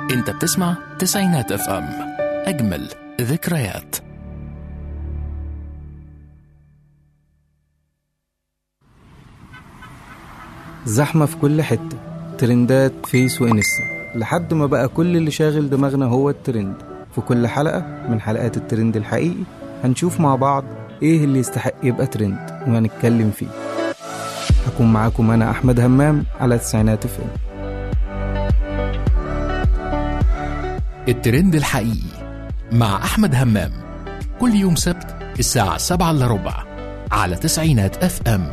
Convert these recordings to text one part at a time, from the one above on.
انت بتسمع تسعينات اف ام اجمل ذكريات زحمة في كل حتة ترندات فيس وانستا لحد ما بقى كل اللي شاغل دماغنا هو الترند في كل حلقة من حلقات الترند الحقيقي هنشوف مع بعض ايه اللي يستحق يبقى ترند وهنتكلم فيه هكون معاكم انا احمد همام على تسعينات فيلم الترند الحقيقي مع احمد همام كل يوم سبت الساعة 7 الا ربع على تسعينات اف ام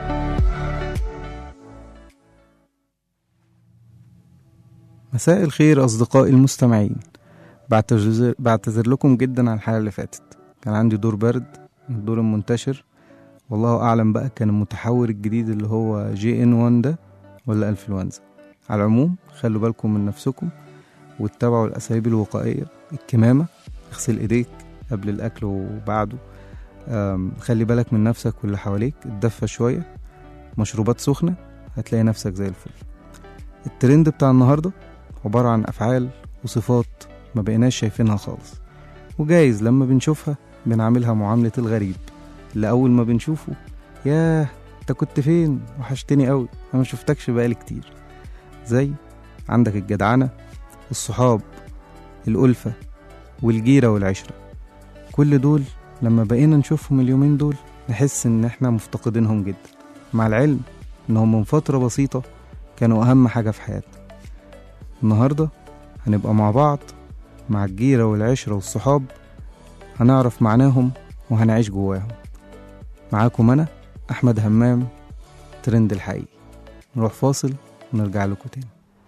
مساء الخير أصدقائي المستمعين بعتذر, بعتذر لكم جدا عن الحلقة اللي فاتت كان عندي دور برد الدور المنتشر والله أعلم بقى كان المتحور الجديد اللي هو جي ان 1 ده ولا انفلونزا على العموم خلوا بالكم من نفسكم واتبعوا الأساليب الوقائية الكمامة اغسل ايديك قبل الأكل وبعده أم، خلي بالك من نفسك واللي حواليك اتدفى شوية مشروبات سخنة هتلاقي نفسك زي الفل الترند بتاع النهاردة عبارة عن أفعال وصفات ما بقيناش شايفينها خالص وجايز لما بنشوفها بنعملها معاملة الغريب اللي أول ما بنشوفه ياه انت كنت فين وحشتني قوي انا ما شفتكش بقالي كتير زي عندك الجدعنة الصحاب الألفة والجيرة والعشرة كل دول لما بقينا نشوفهم اليومين دول نحس ان احنا مفتقدينهم جدا مع العلم انهم من فترة بسيطة كانوا أهم حاجة في حياتنا النهاردة هنبقى مع بعض مع الجيرة والعشرة والصحاب هنعرف معناهم وهنعيش جواهم معاكم أنا أحمد همام ترند الحقيقي نروح فاصل ونرجع لكم تاني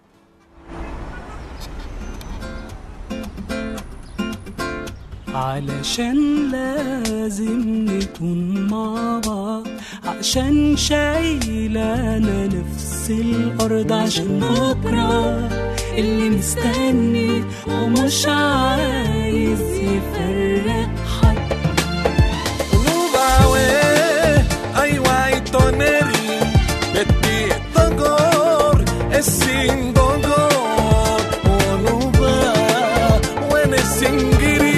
علشان لازم نكون مع بعض عشان شايلانا نفس الأرض عشان بكرة اللي مستني ومش عايز يفرق حد Rubawe, ai guai toneri, beti togor, esin dogor, onuba, wen esingiri.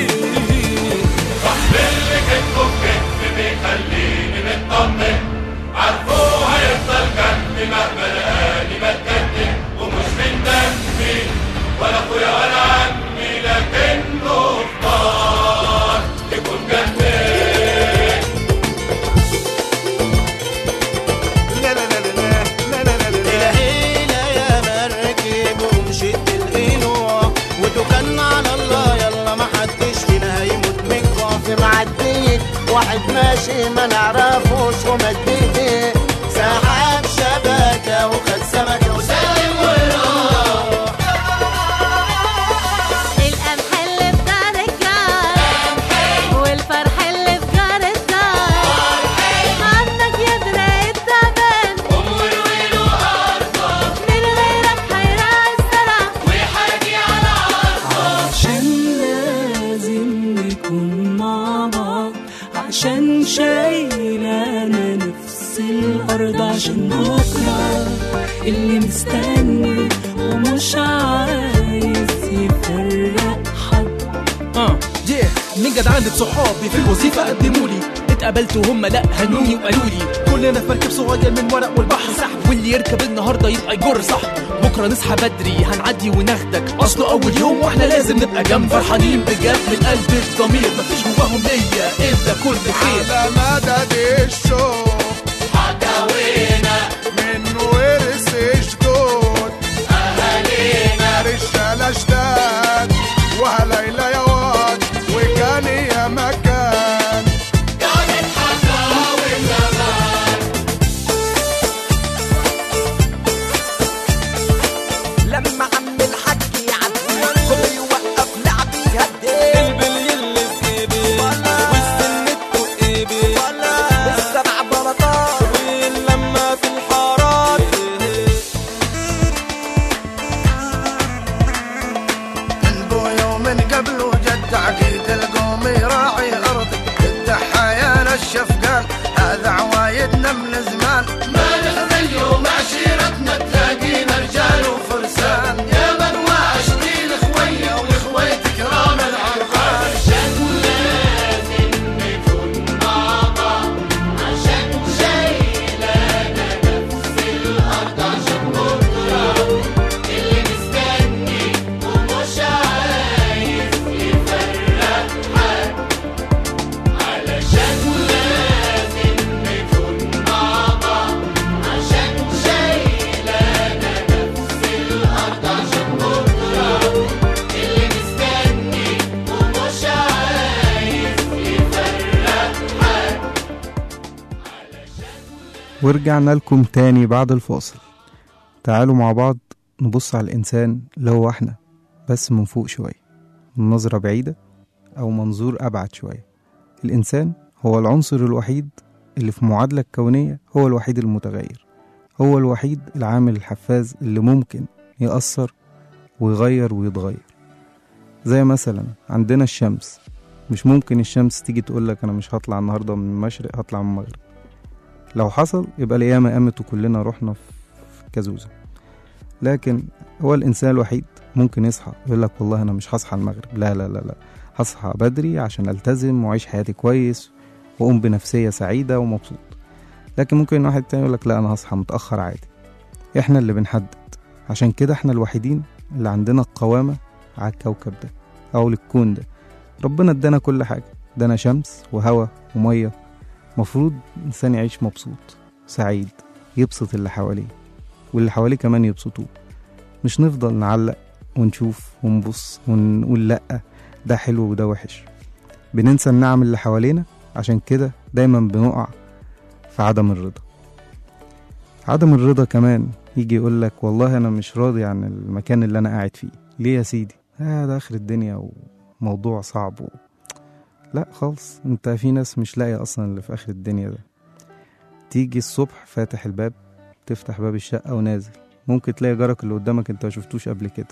لا لا لا لا لا لا لا لا العيلة يا مركب ومشيت القنوع وتوكلنا على الله يلا ما حدش فينا هيموت من خوف معدي واحد ماشي ما نعرفوش ومد ايديه سحب شبكة وخد سمكة وسلم وراح القمح اللي في دار الجار والفرح اللي في جار الدار عنك يدري التعبان من غيرك هيرعى الزرع عشان لازم نكون مع بعض عشان شايلانا نفس الأرض عشان بكرة اللي مستني ومش عايز يفرق حد اه yeah. من جدعانة صحابي في الوظيفة قدموا لي اتقابلت وهم لا هنوني وقالوا لي كلنا في مركب صغير من ورق والبحر سحب واللي يركب النهارده يبقى يجر صح بكره نصحى بدري هنعدي وناخدك اصله اول يوم واحنا لازم نبقى جنب فرحانين بجد من قلب الضمير مفيش جواهم ليا الا كل خير على مدد الشوق حكاوينا من ورث جدود أهالينا رجالة جداد وهليلة يا واد وكان يا مكان كانت حكاوي زمان لما عم الحاج يعدي كله يوقف لعبي يهدي البلي اللي في ايدي والسن في ايدي السبع بركات ورجعنا لكم تاني بعد الفاصل تعالوا مع بعض نبص على الإنسان اللي هو احنا بس من فوق شوية من نظرة بعيدة أو منظور أبعد شوية الإنسان هو العنصر الوحيد اللي في معادلة الكونية هو الوحيد المتغير هو الوحيد العامل الحفاز اللي ممكن يأثر ويغير ويتغير زي مثلا عندنا الشمس مش ممكن الشمس تيجي تقولك أنا مش هطلع النهاردة من المشرق هطلع من المغرب لو حصل يبقى القيامة قامت وكلنا رحنا في كازوزة لكن هو الإنسان الوحيد ممكن يصحى يقول لك والله أنا مش هصحى المغرب لا لا لا لا هصحى بدري عشان ألتزم وأعيش حياتي كويس وأقوم بنفسية سعيدة ومبسوط لكن ممكن واحد تاني يقول لك لا أنا هصحى متأخر عادي إحنا اللي بنحدد عشان كده إحنا الوحيدين اللي عندنا القوامة على الكوكب ده أو للكون ده ربنا ادانا كل حاجة ادانا شمس وهواء ومية مفروض الإنسان يعيش مبسوط سعيد يبسط اللي حواليه واللي حواليه كمان يبسطوه مش نفضل نعلق ونشوف ونبص ونقول لأ ده حلو وده وحش بننسى النعم اللي حوالينا عشان كده دايما بنقع في عدم الرضا عدم الرضا كمان يجي يقول لك والله انا مش راضي عن المكان اللي انا قاعد فيه ليه يا سيدي آه ده اخر الدنيا وموضوع صعب و... لا خالص انت في ناس مش لاقيه اصلا اللي في اخر الدنيا ده تيجي الصبح فاتح الباب تفتح باب الشقه ونازل ممكن تلاقي جارك اللي قدامك انت مشفتوش قبل كده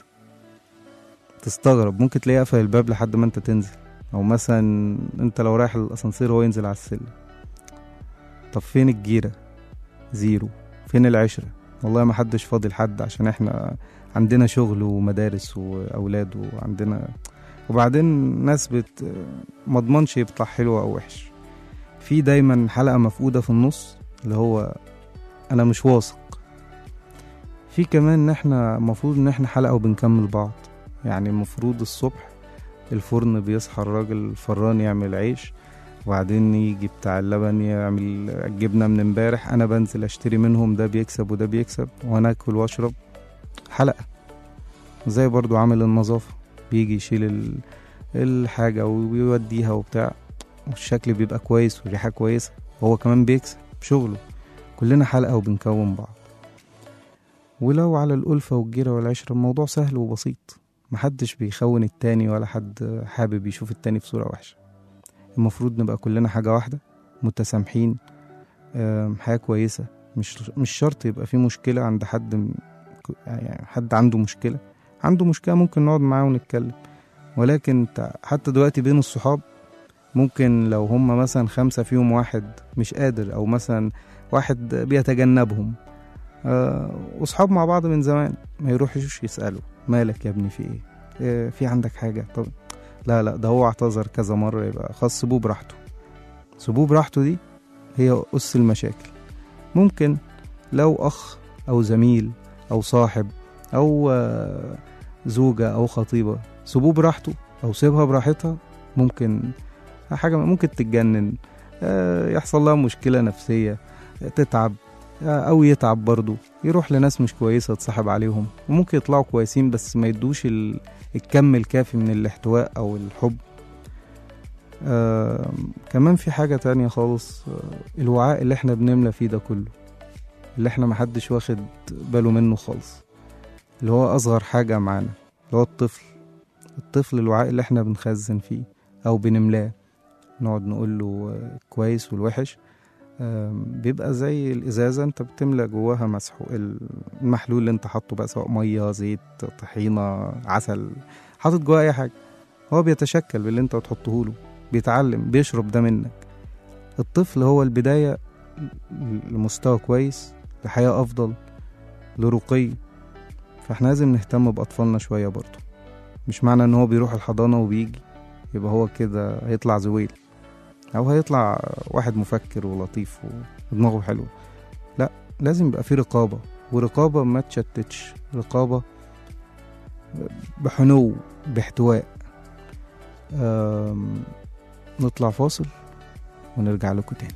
تستغرب ممكن تلاقيه قفل الباب لحد ما انت تنزل او مثلا انت لو رايح الاسانسير هو ينزل على السلم طب فين الجيرة زيرو فين العشرة والله ما حدش فاضي لحد عشان احنا عندنا شغل ومدارس واولاد وعندنا وبعدين ناس بت مضمنش يطلع حلو او وحش في دايما حلقة مفقودة في النص اللي هو انا مش واثق في كمان ان احنا المفروض ان احنا حلقة وبنكمل بعض يعني المفروض الصبح الفرن بيصحى الراجل الفران يعمل عيش وبعدين يجي بتاع اللبن يعمل الجبنة من امبارح أنا بنزل أشتري منهم ده بيكسب وده بيكسب وأنا أكل وأشرب حلقة زي برضو عامل النظافة بيجي يشيل ال- الحاجة ويوديها وبتاع والشكل بيبقى كويس والريحة كويسة وهو كمان بيكسب بشغله كلنا حلقة وبنكون بعض ولو على الألفة والجيرة والعشرة الموضوع سهل وبسيط محدش بيخون التاني ولا حد حابب يشوف التاني في صورة وحشة المفروض نبقى كلنا حاجة واحدة متسامحين آم، حياة كويسة مش مش شرط يبقى في مشكلة عند حد م- ك- يعني حد عنده مشكلة عنده مشكلة ممكن نقعد معاه ونتكلم ولكن انت حتى دلوقتي بين الصحاب ممكن لو هم مثلا خمسة فيهم واحد مش قادر أو مثلا واحد بيتجنبهم آه، وصحاب مع بعض من زمان ما يروحوش يسألوا مالك يا ابني في ايه آه، في عندك حاجة طب لا لا ده هو اعتذر كذا مرة يبقى خلاص سيبوه براحته سيبوه براحته دي هي أس المشاكل ممكن لو أخ أو زميل أو صاحب أو آه، زوجة أو خطيبة سيبوه براحته أو سيبها براحتها ممكن حاجة ممكن تتجنن آه، يحصل لها مشكلة نفسية آه، تتعب آه، أو يتعب برضه يروح لناس مش كويسة تصاحب عليهم وممكن يطلعوا كويسين بس ما يدوش ال- الكم الكافي من الاحتواء أو الحب آه كمان في حاجة تانية خالص آه الوعاء اللي احنا بنملى فيه ده كله اللي احنا محدش واخد باله منه خالص اللي هو أصغر حاجة معانا اللي هو الطفل الطفل الوعاء اللي احنا بنخزن فيه أو بنملاه نقعد نقول له آه، كويس والوحش آم، بيبقى زي الإزازة أنت بتملى جواها مسحوق المحلول اللي أنت حاطه بقى سواء مية زيت طحينة عسل حاطط جواه أي حاجة هو بيتشكل باللي أنت بتحطه له بيتعلم بيشرب ده منك الطفل هو البداية لمستوى كويس لحياة أفضل لرقي فاحنا لازم نهتم بأطفالنا شوية برضه مش معنى إن هو بيروح الحضانة وبيجي يبقى هو كده هيطلع زويل أو هيطلع واحد مفكر ولطيف ودماغه حلو لا لازم يبقى في رقابة ورقابة ما تشتتش رقابة بحنو باحتواء آم، نطلع فاصل ونرجع لكم تاني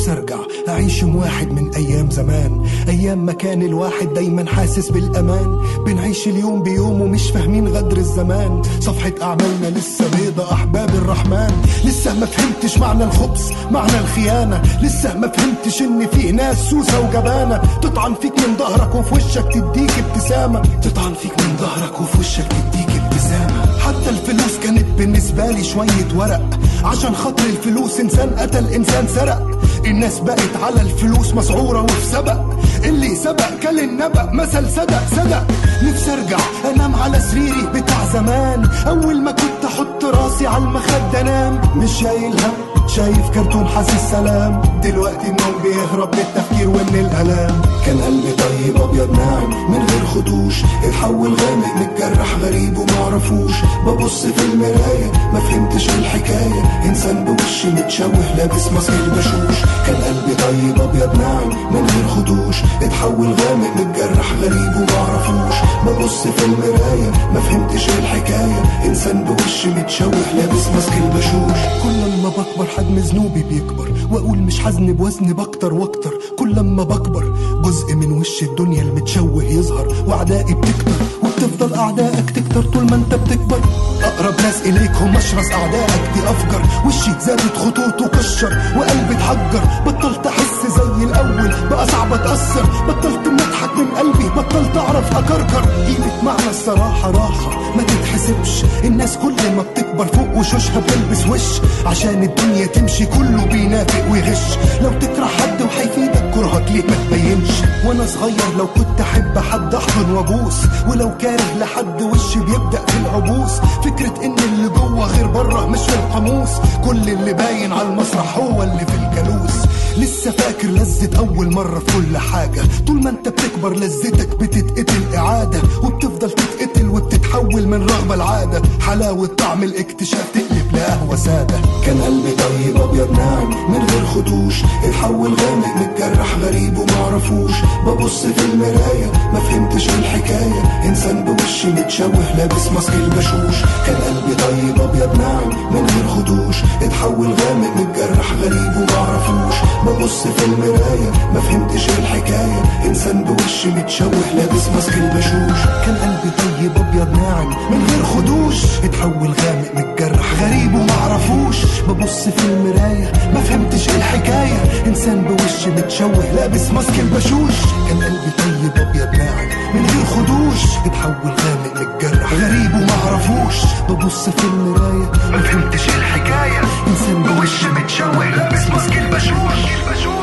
نفسي ارجع اعيش يوم واحد من ايام زمان ايام ما كان الواحد دايما حاسس بالامان بنعيش اليوم بيوم ومش فاهمين غدر الزمان صفحة اعمالنا لسه بيضة احباب الرحمن لسه ما فهمتش معنى الخبز معنى الخيانة لسه ما فهمتش ان فيه ناس سوسة وجبانة تطعن فيك من ظهرك وفي وشك تديك ابتسامة تطعن فيك من ظهرك وفي وشك تديك ابتسامة حتى الفلوس كانت بالنسبة لي شوية ورق عشان خاطر الفلوس انسان قتل انسان سرق الناس بقت على الفلوس مسعورة وفي سبق اللي سبق كل النبأ مثل صدق صدق نفسي ارجع انام على سريري بتاع زمان اول ما كنت احط راسي على المخد انام مش شايل هم شايف كرتون حاسس سلام دلوقتي النوم بيهرب من التفكير ومن الالام كان قلبي طيب ابيض ناعم من غير خدوش اتحول غامق متجرح غريب ومعرفوش ببص في المرايه ما فهمتش الحكايه انسان بوش متشوه لابس ماسك البشوش كان قلبي طيب ابيض ناعم من غير خدوش اتحول غامق متجرح غريب ومعرفوش ببص في المرايه ما فهمتش الحكايه انسان بوش متشوه لابس ماسك البشوش كل ما بكبر حجم ذنوبي بيكبر واقول مش حزن بوزن بكتر واكتر كل ما بكبر جزء من وش الدنيا المتشوه يظهر واعدائي بتكتر وبتفضل اعدائك تكتر طول ما انت بتكبر اقرب ناس اليك هم اشرس اعدائك دي افجر وشي زادت خطوط وكشر وقلبي اتحجر بطلت احس زي الاول بقى صعب اتاثر بطلت نضحك من قلبي بطلت اعرف اكركر قيمه معنى الصراحه راحه ما تتحسبش الناس كل ما بتكبر فوق وشوشها بتلبس وش عشان الدنيا تمشي كله بينافق ويغش لو تكره حد وهيفيدك كرهك ليه ما تبينش وانا صغير لو كنت احب حد احضن وابوس ولو كاره لحد وشي بيبدا في العبوس فكره ان اللي جوه غير بره مش في القاموس كل اللي باين على المسرح هو اللي في الكالوس لسه فاكر لذة أول مرة في كل حاجة طول ما أنت بتكبر لذتك بتتقتل إعادة وبتفضل تتقتل وبتتحول من رغبة لعادة حلاوة طعم الاكتشاف تقلب لقهوة سادة كان قلبي طيب أبيض ناعم من غير خدوش اتحول غامق متجرح غريب ومعرفوش ببص في المراية ما فهمتش الحكاية إنسان بوش متشوه لابس ماسك البشوش كان قلبي طيب أبيض ناعم من غير خدوش اتحول غامق متجرح غريب ومعرفوش ببص في المراية ما فهمتش الحكاية إنسان بوش متشوه لابس ماسك البشوش كان قلبي طيب أبيض ناعم من غير خدوش اتحول غامق متجرح غريب ومعرفوش ببص في المراية ما فهمتش الحكاية إنسان بوش متشوه لابس ماسك البشوش كان قلبي طيب أبيض ناعم من غير خدوش اتحول غامق متجرح غريب ومعرفوش ببص في المراية ما فهمتش الحكاية إنسان بوش متشوه لابس ماسك البشوش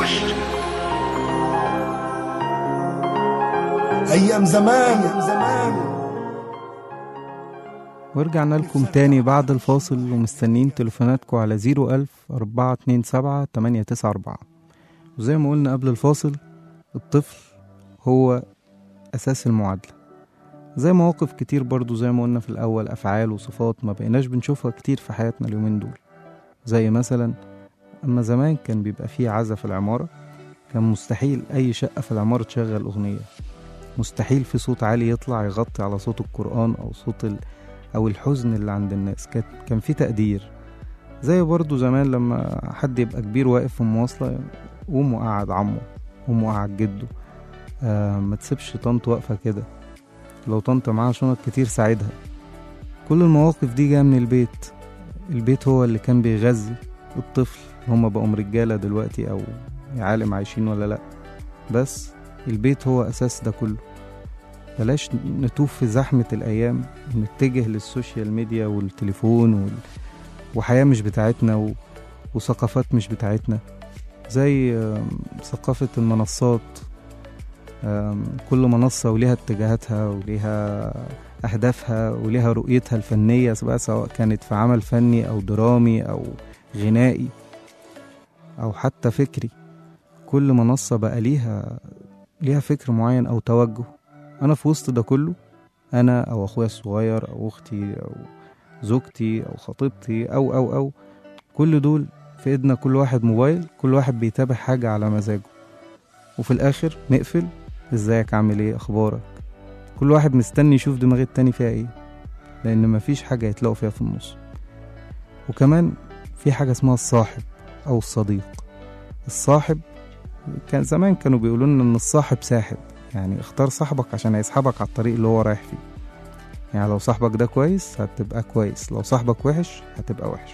أيام زمان أيام زمان ورجعنا لكم تاني بعد الفاصل ومستنيين تليفوناتكم على 01000 427 894 وزي ما قلنا قبل الفاصل الطفل هو أساس المعادلة زي مواقف كتير برضو زي ما قلنا في الأول أفعال وصفات ما بقيناش بنشوفها كتير في حياتنا اليومين دول زي مثلا أما زمان كان بيبقى فيه عزا في العمارة كان مستحيل أي شقة في العمارة تشغل أغنية مستحيل في صوت عالي يطلع يغطي على صوت القرآن أو صوت ال... أو الحزن اللي عند الناس كان كان في تقدير زي برضو زمان لما حد يبقى كبير واقف في المواصلة قوم وقعد عمه قوم وقعد جده آه ما تسيبش طنط واقفة كده لو طنط معاها شنط كتير ساعدها كل المواقف دي جاية من البيت البيت هو اللي كان بيغذي الطفل هما بقوا رجالة دلوقتي أو يا عالم عايشين ولا لأ بس البيت هو أساس ده كله بلاش نتوه في زحمة الأيام ونتجه للسوشيال ميديا والتليفون وال... وحياة مش بتاعتنا و... وثقافات مش بتاعتنا زي آم، ثقافة المنصات آم، كل منصة وليها اتجاهاتها وليها أهدافها وليها رؤيتها الفنية بقى سواء كانت في عمل فني أو درامي أو غنائي أو حتى فكري كل منصة بقى ليها ليها فكر معين أو توجه أنا في وسط ده كله أنا أو أخويا الصغير أو أختي أو زوجتي أو خطيبتي أو أو أو كل دول في إيدنا كل واحد موبايل كل واحد بيتابع حاجة على مزاجه وفي الآخر نقفل ازيك عامل ايه اخبارك كل واحد مستني يشوف دماغ التاني فيها ايه لان مفيش حاجة يتلاقوا فيها في النص وكمان في حاجة اسمها الصاحب او الصديق الصاحب كان زمان كانوا بيقولوا لنا ان الصاحب ساحب يعني اختار صاحبك عشان هيسحبك على الطريق اللي هو رايح فيه يعني لو صاحبك ده كويس هتبقى كويس لو صاحبك وحش هتبقى وحش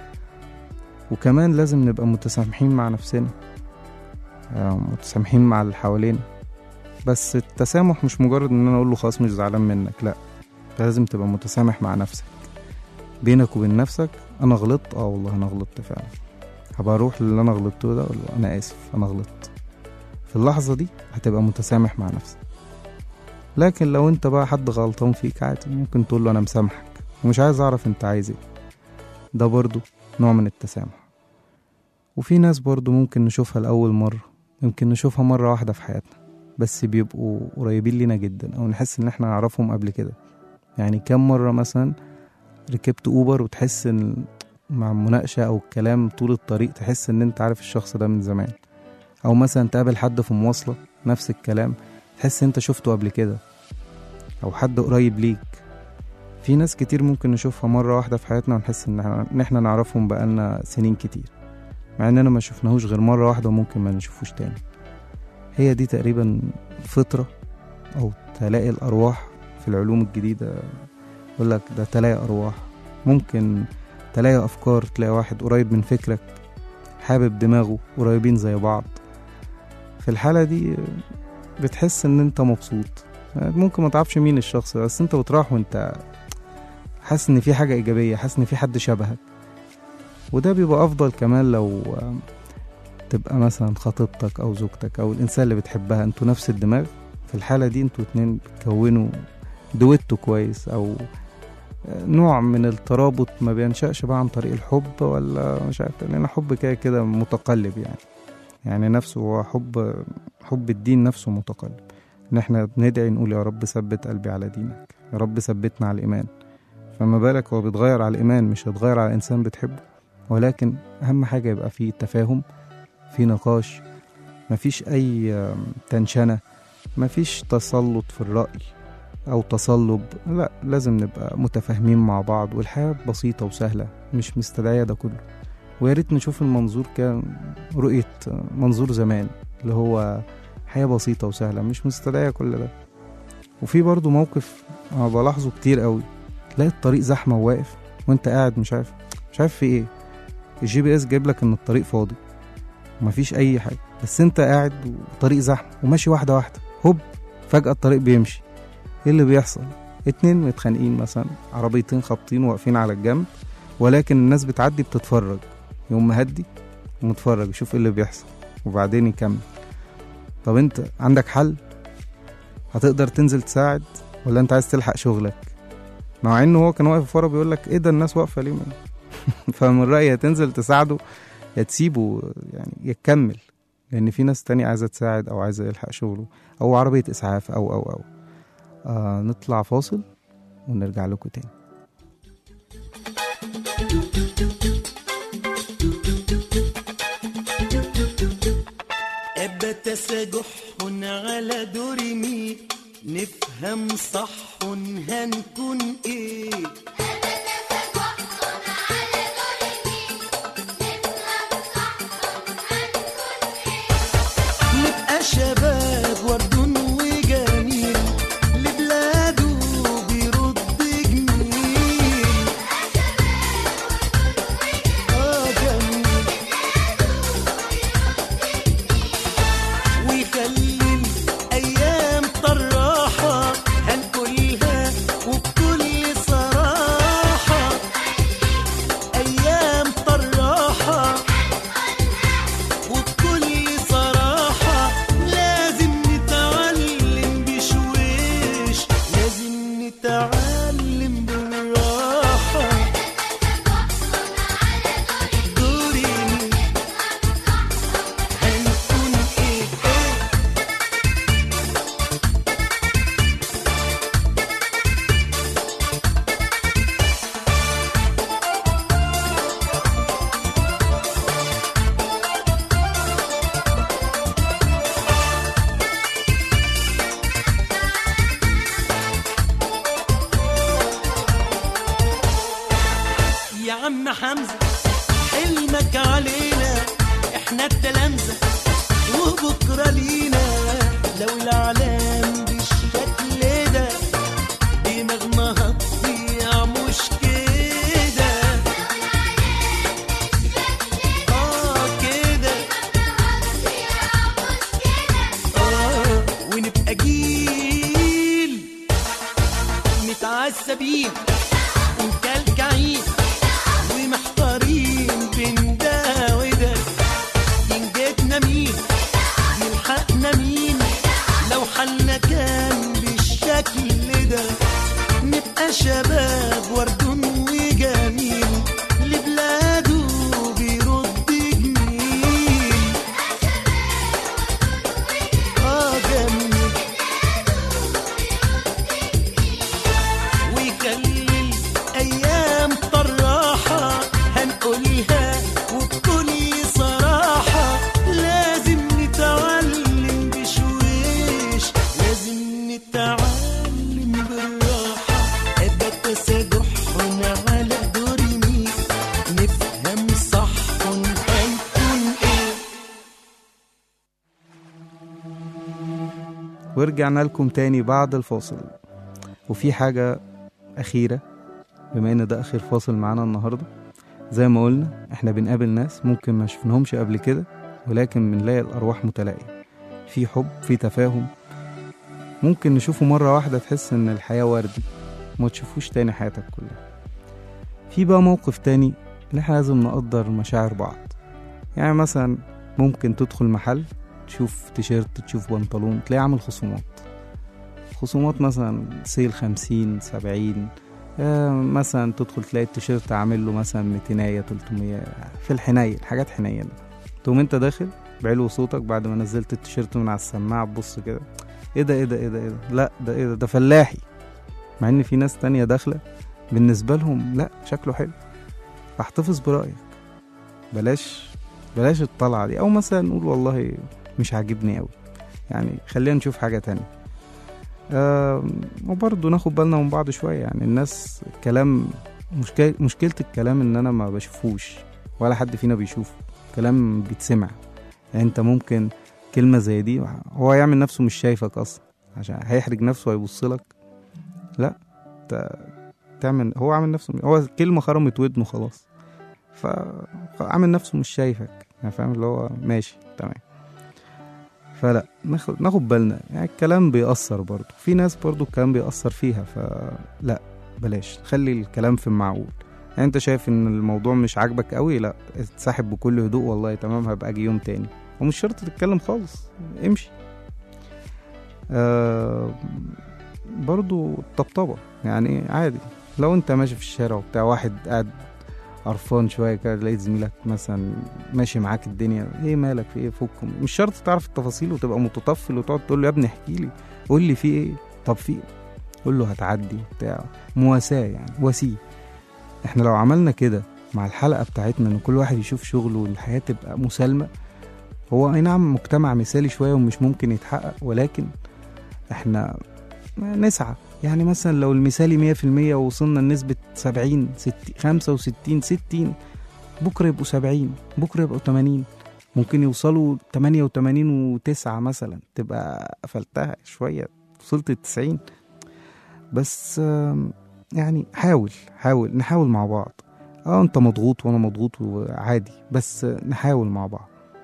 وكمان لازم نبقى متسامحين مع نفسنا آه، متسامحين مع اللي حوالينا بس التسامح مش مجرد ان انا اقول له خلاص مش زعلان منك لا أنت لازم تبقى متسامح مع نفسك بينك وبين نفسك انا غلطت اه والله انا غلطت فعلا هبقى اروح للي انا غلطته ده اقول له انا اسف انا غلطت في اللحظه دي هتبقى متسامح مع نفسك لكن لو انت بقى حد غلطان فيك عادي ممكن تقول له انا مسامحك ومش عايز اعرف انت عايز ايه ده برضو نوع من التسامح وفي ناس برضو ممكن نشوفها لأول مرة يمكن نشوفها مرة واحدة في حياتنا بس بيبقوا قريبين لينا جدا أو نحس إن إحنا نعرفهم قبل كده يعني كم مرة مثلا ركبت أوبر وتحس إن مع المناقشة أو الكلام طول الطريق تحس إن أنت عارف الشخص ده من زمان أو مثلا تقابل حد في مواصلة نفس الكلام تحس أنت شفته قبل كده أو حد قريب ليك في ناس كتير ممكن نشوفها مرة واحدة في حياتنا ونحس إن إحنا- إن إحنا نعرفهم بقالنا سنين كتير مع إننا ما شفناهوش غير مرة واحدة وممكن ما نشوفوش تاني هي دي تقريبا فطرة أو تلاقي الأرواح في العلوم الجديدة يقول لك ده تلاقي أرواح ممكن تلاقي أفكار تلاقي واحد قريب من فكرك حابب دماغه قريبين زي بعض في الحالة دي بتحس إن أنت مبسوط ممكن ما تعرفش مين الشخص ده، بس أنت بتروح وأنت حاسس إن في حاجة إيجابية حاسس إن في حد شبهك وده بيبقى أفضل كمان لو تبقى مثلا خطيبتك أو زوجتك أو الإنسان اللي بتحبها أنتوا نفس الدماغ في الحالة دي أنتوا اتنين بتكونوا دويتو كويس أو نوع من الترابط ما بينشأش بقى عن طريق الحب ولا مش عارف لأن الحب كده كده متقلب يعني يعني نفسه هو حب حب الدين نفسه متقلب إن إحنا بندعي نقول يا رب ثبت قلبي على دينك يا رب ثبتنا على الإيمان فما بالك هو بيتغير على الإيمان مش هيتغير على إنسان بتحبه ولكن أهم حاجة يبقى فيه تفاهم في نقاش مفيش أي آم، تنشنة مفيش تسلط في الرأي أو تصلب لا لازم نبقى متفاهمين مع بعض والحياة بسيطة وسهلة مش مستدعية ده كله ويا ريت نشوف المنظور كان رؤية منظور زمان اللي هو حياة بسيطة وسهلة مش مستدعية كل ده وفي برضو موقف أنا بلاحظه كتير قوي تلاقي الطريق زحمة وواقف وانت قاعد مش عارف مش عارف في ايه الجي بي اس جايب لك ان الطريق فاضي ومفيش اي حاجة بس انت قاعد وطريق زحمة وماشي واحدة واحدة هوب فجأة الطريق بيمشي ايه اللي بيحصل اتنين متخانقين مثلا عربيتين خابطين واقفين على الجنب ولكن الناس بتعدي بتتفرج يقوم مهدي ومتفرج يشوف ايه اللي بيحصل وبعدين يكمل طب انت عندك حل هتقدر تنزل تساعد ولا انت عايز تلحق شغلك مع انه هو كان واقف ورا بيقول لك ايه ده الناس واقفه ليه فمن رايي هتنزل تساعده يا تسيبه يعني يكمل لان في ناس تانية عايزه تساعد او عايزه يلحق شغله او عربيه اسعاف او او او آه نطلع فاصل ونرجع لكم تاني أبت سجح على درمي نفهم صح هنكون ايه نبقى شباب ورد وجميل لبلاده بيرد جميل اه جميل ويخلي الايام طراحه هنقولها وبكل صراحه ايام طراحه وبكل صراحه لازم نتعلم بشويش لازم نتعلم بالراحه دوري هنكون ايه ايه يا عم حمزة حلمك علينا احنا التلامذة وبكرة لينا لو العالم بالشكل ده دماغنا هتضيع مش كده اه كده اه ونبقى جيل متعذبين ومكلكعين ومحتارين بين ده وده ينجدنا مين يلحقنا مين لو حالنا كان بالشكل ده نبقى شباب ورد وجميل لبلاده بيرد جميل اه جميل ويخلي الايام طراحه هنقولها وبكل صراحه لازم نتعلم بشويش لازم نتعلم بالراحه ابقى تسامح على دور مين نفهم صح هنكون ايه ورجعنا لكم تاني بعد الفاصل وفي حاجة أخيرة بما إن ده آخر فاصل معانا النهاردة زي ما قلنا إحنا بنقابل ناس ممكن ما شفناهمش قبل كده ولكن بنلاقي الأرواح متلاقية في حب في تفاهم ممكن نشوفه مرة واحدة تحس إن الحياة وردي وما تشوفوش تاني حياتك كلها في بقى موقف تاني إن إحنا لازم نقدر مشاعر بعض يعني مثلا ممكن تدخل محل تشوف تيشيرت تشوف بنطلون تلاقيه عامل خصومات خصومات مثلا سيل خمسين سبعين آه، مثلا تدخل تلاقي التيشيرت عامل له مثلا ميتينية تلتمية في الحنين حاجات حنينة تقوم انت داخل بعلو صوتك بعد ما نزلت التيشيرت من على السماعة تبص كده ايه ده ايه ده ايه ده ايه ده لا ده ايه ده ده فلاحي مع ان في ناس تانية داخلة بالنسبة لهم لا شكله حلو فاحتفظ برأيك بلاش بلاش الطلعة دي او مثلا نقول والله مش عاجبني قوي يعني خلينا نشوف حاجة تانية آه وبرضه ناخد بالنا من بعض شوية يعني الناس الكلام مشكلة مشكلة الكلام إن أنا ما بشوفوش ولا حد فينا بيشوفه كلام بيتسمع يعني أنت ممكن كلمة زي دي هو يعمل نفسه مش شايفك أصلا عشان هيحرج نفسه ويبص لك لا ت- تعمل هو عامل نفسه هو كلمة خرمت ودنه خلاص فعامل نفسه مش شايفك يعني فاهم اللي هو ماشي تمام فلا ناخد ناخد بالنا يعني الكلام بيأثر برضه في ناس برضه الكلام بيأثر فيها فلا بلاش خلي الكلام في المعقول يعني انت شايف ان الموضوع مش عاجبك قوي لا اتسحب بكل هدوء والله تمام هبقى اجي يوم تاني ومش شرط تتكلم خالص امشي آه برضو الطبطبة يعني عادي لو انت ماشي في الشارع وبتاع واحد قاعد قرفان شويه كده لقيت زميلك مثلا ماشي معاك الدنيا ايه مالك في ايه فكم مش شرط تعرف التفاصيل وتبقى متطفل وتقعد تقول له يا ابني احكي لي قول لي في ايه طب في إيه؟ قول له هتعدي وبتاع مواساه يعني وسيه احنا لو عملنا كده مع الحلقه بتاعتنا ان كل واحد يشوف شغله والحياه تبقى مسالمه هو اي نعم مجتمع مثالي شويه ومش ممكن يتحقق ولكن احنا نسعى يعني مثلا لو المثالي مية في المية وصلنا لنسبة سبعين ستين خمسة وستين ستين بكرة يبقوا سبعين بكرة يبقوا تمانين ممكن يوصلوا تمانية وتمانين وتسعة مثلا تبقى قفلتها شوية وصلت التسعين بس آم، يعني حاول حاول نحاول مع بعض اه انت مضغوط وانا مضغوط وعادي بس نحاول مع بعض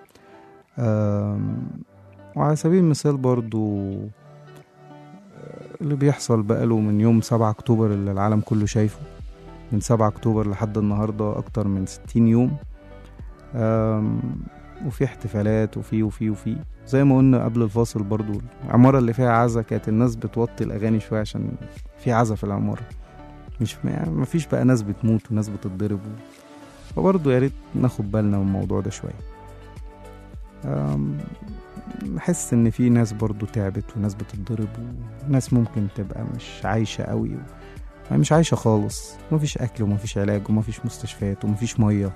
آم، وعلى سبيل المثال برضو اللي بيحصل بقاله من يوم 7 اكتوبر اللي العالم كله شايفه من 7 اكتوبر لحد النهارده اكتر من 60 يوم أم، وفي احتفالات وفي وفي وفي زي ما قلنا قبل الفاصل برضو العمارة اللي فيها عزا كانت الناس بتوطي الأغاني شوية عشان في عزا في العمارة مش يعني مفيش بقى ناس بتموت وناس بتتضرب فبرضه يا ريت ناخد بالنا من الموضوع ده شوية أم، نحس ان في ناس برضو تعبت وناس بتتضرب وناس ممكن تبقى مش عايشة قوي و... مش عايشة خالص مفيش أكل ومفيش علاج ومفيش مستشفيات ومفيش مية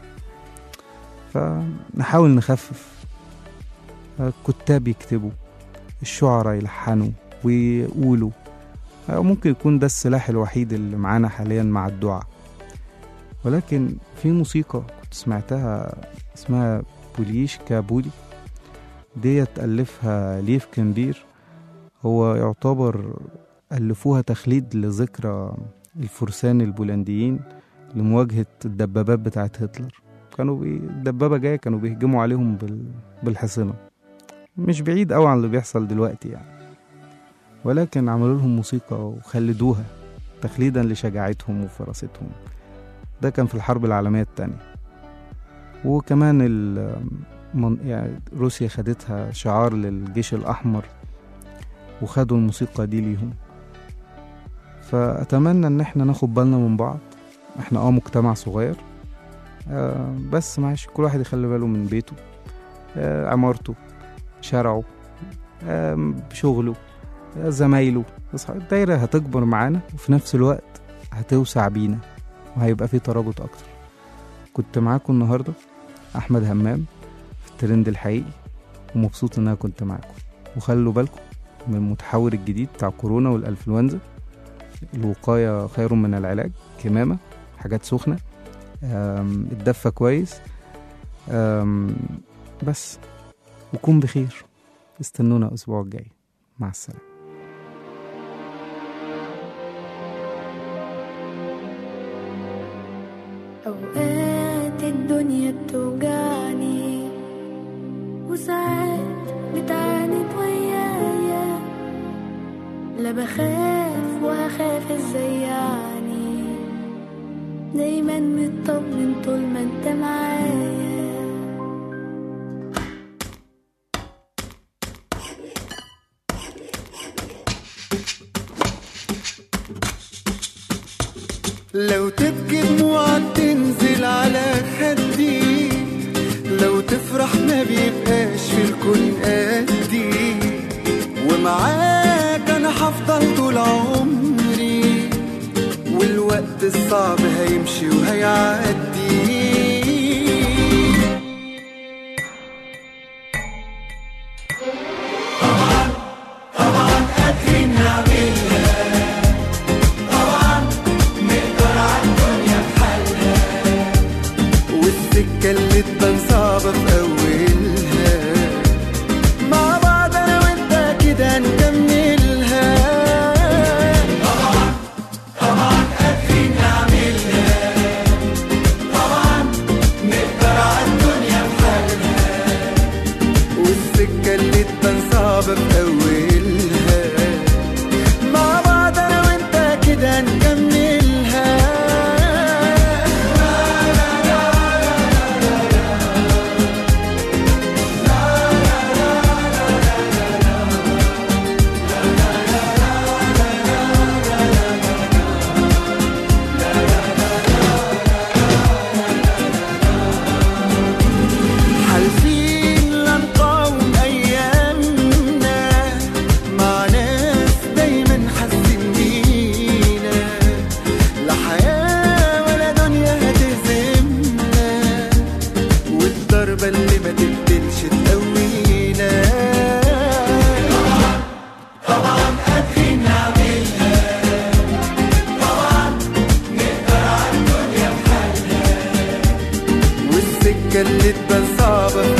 فنحاول نخفف الكتاب يكتبوا الشعراء يلحنوا ويقولوا أو ممكن يكون ده السلاح الوحيد اللي معانا حاليا مع الدعاء ولكن في موسيقى كنت سمعتها اسمها بوليش كابولي ديت ألفها ليف كندير هو يعتبر ألفوها تخليد لذكرى الفرسان البولنديين لمواجهة الدبابات بتاعت هتلر كانوا بي... الدبابة جاية كانوا بيهجموا عليهم بال... بالحصنة مش بعيد أوي عن اللي بيحصل دلوقتي يعني ولكن عملوا لهم موسيقى وخلدوها تخليدا لشجاعتهم وفراستهم ده كان في الحرب العالمية التانية وكمان ال... من... يعني روسيا خدتها شعار للجيش الأحمر وخدوا الموسيقى دي ليهم فأتمنى إن احنا ناخد بالنا من بعض احنا اه مجتمع صغير آه بس معلش كل واحد يخلي باله من بيته آه عمارته شارعه آه شغله آه زمايله أصحاب- الدايرة هتكبر معانا وفي نفس الوقت هتوسع بينا وهيبقى في ترابط أكتر كنت معاكم النهاردة أحمد همام في الترند الحقيقي ومبسوط إن أنا كنت معاكم وخلوا بالكم من المتحور الجديد بتاع كورونا والإنفلونزا الوقاية خير من العلاج كمامة حاجات سخنة آم، اتدفى كويس آم، بس وكون بخير استنونا الأسبوع الجاي مع السلامة أوقات الدنيا بتوجعني وساعات بتعاند ويايا لا بخاف وهخاف ازاي يعني دايما مطمن طول ما انت معايا لو تبكي دموعك تنزل على خدي لو تفرح ما بيبقاش في الكون قدي ومعاك انا هفضل طول عمري والوقت الصعب هيمشي وهيعدي والسكة اللي تبان صعبة في أولها مع بعض أنا وأنت كده نكملها طبعا طبعا قادرين نعملها طبعا نقدر على الدنيا بحالها والسكة اللي تبان صعبة في أولها مع بعض أنا وأنت كده نكملها حالفين لا نقاوم أيامنا مع ناس دايما حاسين بينا لا حياة ولا دنيا هتهزمنا والضربة اللي ما تبدلش تقوينا طبعا طبعا قادرين نعملها طبعا نقدر على الدنيا بحالها والسكة اللي تبان صعبة